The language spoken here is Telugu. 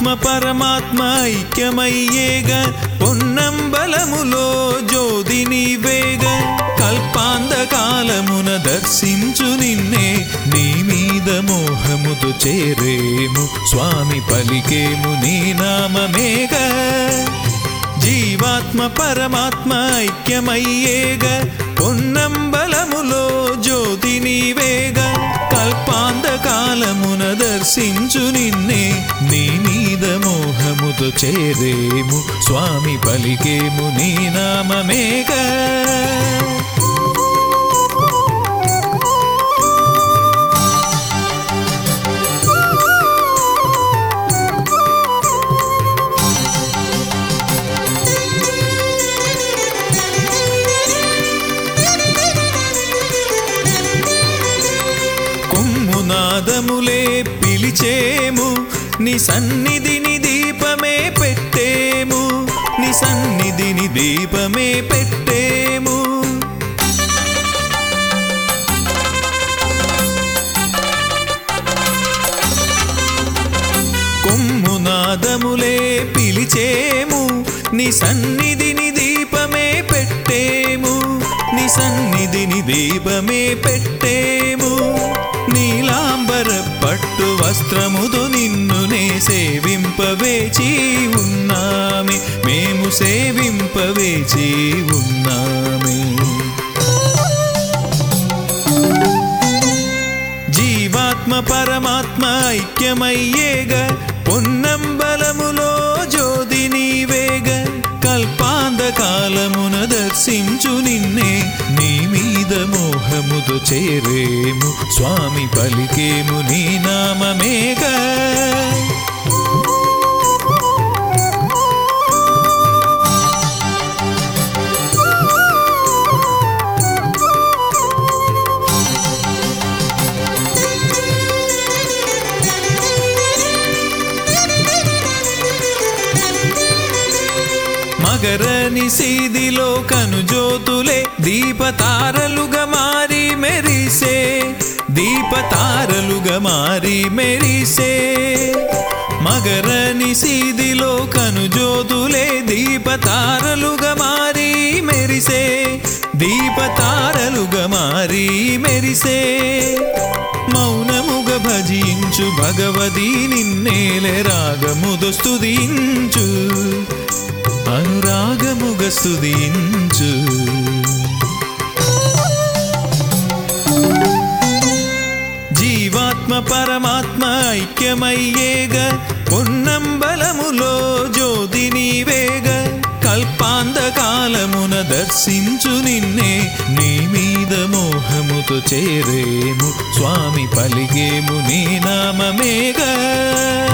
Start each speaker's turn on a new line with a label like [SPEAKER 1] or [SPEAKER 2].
[SPEAKER 1] జీవాత్మ పరమాత్మ ఐక్యమయ్యేగ పొన్నంబలములో జ్యోతి నీవేగ కల్పాంద కాలమున దర్శించు నిన్నే నీ మీద మోహముతో చేరేము స్వామి పలికేము నీ నామమేగ జీవాత్మ పరమాత్మ ఐక్యమయ్యేగ పొన్నంబలములో జ్యోతి నీవేగ కల్పాంద కాలమున దర్శించు నిన్నే నీ మీద మోహముతో చేరేము స్వామి పలికేము నీ నామమేగ కొమ్మునాదములే పిలిచేము నీ సన్నిధిని దీపమే పెట్టేము నీ సన్నిధిని దీపమే పెట్టేము కొమ్మునాదములే పిలిచేము నీ సన్నిధిని దీపమే పెట్టేము నీ సన్నిధిని దీపమే పెట్టేము నీలాంబర పట్టు వస్త్రముతో నిన్నునే సేవింపవేచి ఉన్నామే మేము సేవింపవేచి ఉన్నామే జీవాత్మ పరమాత్మ ఐక్యమయ్యేగ పొన్నంబలములో జ్యోతి నీవేగ కల్పాంద కాలమున దర్శించు నిన్నే నీ మీద మోహముతో చేరేము స్వామి పలికేము నీ నామమేగ మగర నిశీదిలో కనుజోతులే దీపతారలుగా మారి మెరిసే దీపతారలుగా మారి మెరిసే మగర నిశీదిలో కనుజోతులే దీపతారలుగా మారి మెరిసే దీపతారలుగా మారి మెరిసే మౌనముగ భజించు భగవతి నిన్నేలే రాగముద స్తుతించు అనురాగముగ స్తుతించు జీవాత్మ పరమాత్మ ఐక్యమయ్యేగ పొన్నంబలములో జ్యోతి నీవేగ కల్పాంద కాలమున దర్శించు నిన్నే నీ మీద మోహముతో చేరేము స్వామి పలిగేము నీ నామమేగా